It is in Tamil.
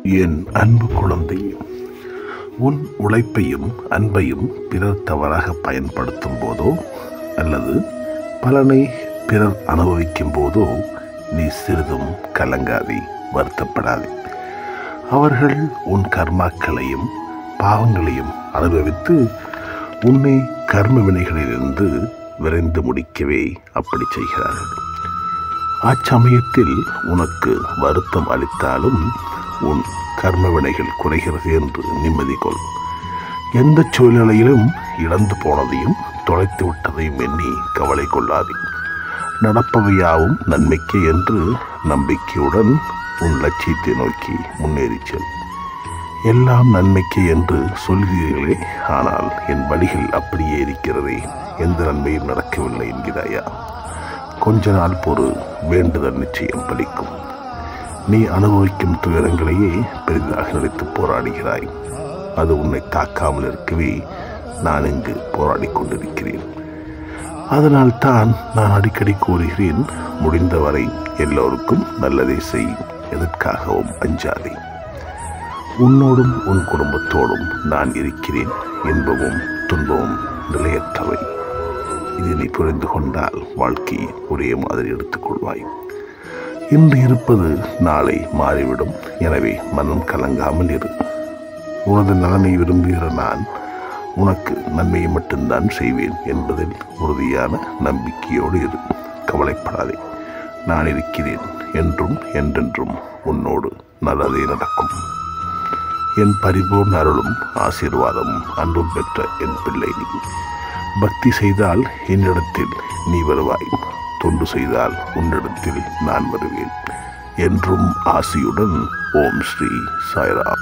என் அன்பு குழந்தையே உன் உழைப்பையும் அன்பையும் பிறர் தவறாக பயன்படுத்தும் போதோ அல்லது பலனை பிறர் அனுபவிக்கும் போதோ நீ சிறிதும் கலங்காதே வருத்தப்படாதே அவர்கள் உன் கர்மாக்களையும் பாவங்களையும் அனுபவித்து உன்னை கர்ம வினைகளிலிருந்து விரைந்து முடிக்கவே அப்படி செய்கிறார்கள் அச்சமயத்தில் உனக்கு வருத்தம் அளித்தாலும் உன் கர்ம வினைகள் குறைகிறது என்று நிம்மதி கொள் எந்த சூழ்நிலையிலும் இழந்து போனதையும் தொலைத்து விட்டதையும் எண்ணி கவலை கொள்ளாதே நடப்பவையாவும் நன்மைக்கு என்று நம்பிக்கையுடன் உன் லட்சியத்தை நோக்கி முன்னேறிச் செல் எல்லாம் நன்மைக்கு என்று சொல்கிறீர்களே ஆனால் என் வழிகள் அப்படியே இருக்கிறதே எந்த நன்மையும் நடக்கவில்லை என்கிறாயா கொஞ்ச நாள் பொறு வேண்டுதல் நிச்சயம் பலிக்கும் நீ அனுபவிக்கும் துயரங்களையே பெரிதாக நினைத்து போராடுகிறாய் அது உன்னை தாக்காமல் இருக்கவே நான் இங்கு போராடிக் கொண்டிருக்கிறேன் அதனால் தான் நான் அடிக்கடி கூறுகிறேன் முடிந்தவரை எல்லோருக்கும் நல்லதை செய் எதற்காகவும் அஞ்சாதே உன்னோடும் உன் குடும்பத்தோடும் நான் இருக்கிறேன் இன்பமும் துன்பமும் நிலையற்றவை இதை நீ புரிந்து கொண்டால் வாழ்க்கையை ஒரே மாதிரி எடுத்துக்கொள்வாய் இன்று இருப்பது நாளை மாறிவிடும் எனவே மனம் கலங்காமல் இரு உனது நலனை விரும்புகிற நான் உனக்கு நன்மையை மட்டும்தான் செய்வேன் என்பதில் உறுதியான நம்பிக்கையோடு இரு கவலைப்படாதே நான் இருக்கிறேன் என்றும் என்றென்றும் உன்னோடு நல்லதே நடக்கும் என் பரிபூர்ண அருளும் ஆசீர்வாதமும் அன்பும் பெற்ற என் பிள்ளை நீ பக்தி செய்தால் என்னிடத்தில் நீ வருவாய் தொண்டு செய்தால் உன்னிடத்தில் நான் வருவேன் என்றும் ஆசியுடன் ஓம் ஸ்ரீ சாய்ராம்